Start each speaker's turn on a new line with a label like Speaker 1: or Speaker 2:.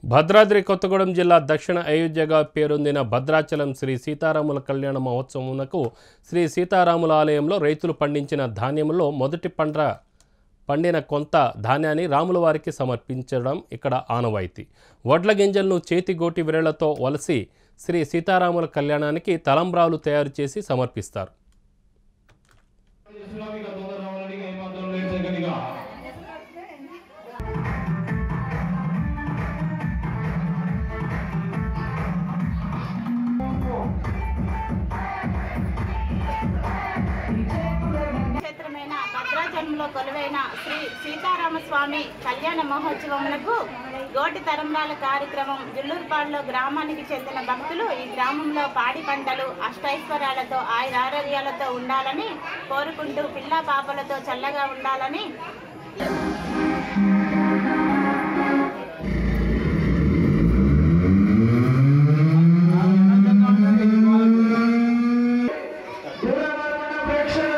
Speaker 1: భద్రాద్రి కొత్తగూడెం జిల్లా దక్షిణ అయోధ్యగా పేరొందిన భద్రాచలం శ్రీ సీతారాముల కళ్యాణ మహోత్సవమునకు శ్రీ సీతారాముల ఆలయంలో రైతులు పండించిన ధాన్యంలో మొదటి పంట పండిన కొంత ధాన్యాన్ని రాముల వారికి సమర్పించడం ఇక్కడ ఆనవాయితీ వడ్ల గింజలను చేతి గోటి విరళ్లతో వలసి శ్రీ సీతారాముల కళ్యాణానికి తలంబ్రాలు తయారు చేసి సమర్పిస్తారు
Speaker 2: ఇస్లామిక తొందర రావాలని ఏమాత్రం లేదు సెకండ్గా
Speaker 3: క్షేత్రమైన భద్రాచలంలో కొలువైన శ్రీ సీతారామస్వామి కళ్యాణ మహోత్సవములకు గోటి తరంబాల కార్యక్రమం జుల్లూరుపాడులో గ్రామానికి చెందిన భక్తులు ఈ గ్రామంలో పాడి పంటలు అష్టైశ్వర్యాలతో ఆయురారోగ్యాలతో ఉండాలని కోరుకుంటూ పిల్లా పాపలతో చల్లగా ఉండాలని
Speaker 2: దూరమైన ప్రేక్షకులు